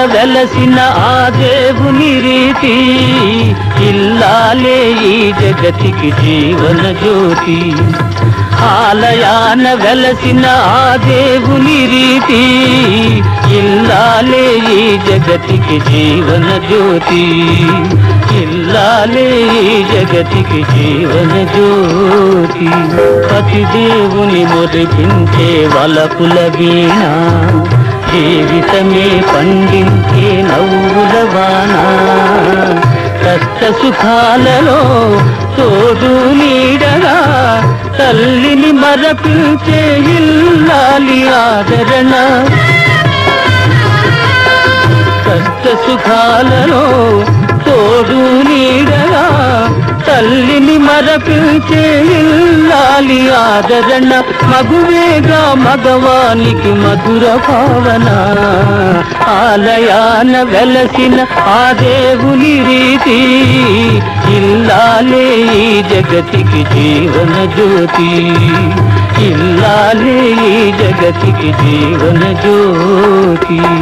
వెలసిన ఆ దేవుని రీతి ఇల్లాలే ఈ జగతికి జీవన జ్యోతి ఆలయాన వెలసిన ఆ దేవుని రీతి ఇల్లాలే ఈ జగతికి జీవన జ్యోతి ఇల్లాలే ఈ జగతికి జీవన జ్యోతి పతి దేవుని మురిపించే వలపుల వీణ జీవితమే పండించే నవ్వుల వాన కష్ట సుఖాలలో తోడు నీడగా తల్లిని మరపించే ఇల్లాలి ఆదరణ కష్ట సుఖాలలో తోడు నీడగా తల్లిని మరపించే ఇల్లాలి ఆదరణ మగువేగా మగవానికి మధుర భావన ఆలయాన వెలసిన ఆ దేవుని రీతి ఇల్లాలే ఈ జగతికి జీవన జ్యోతి ఇల్లాలే ఈ జగతికి జీవన జ్యోతి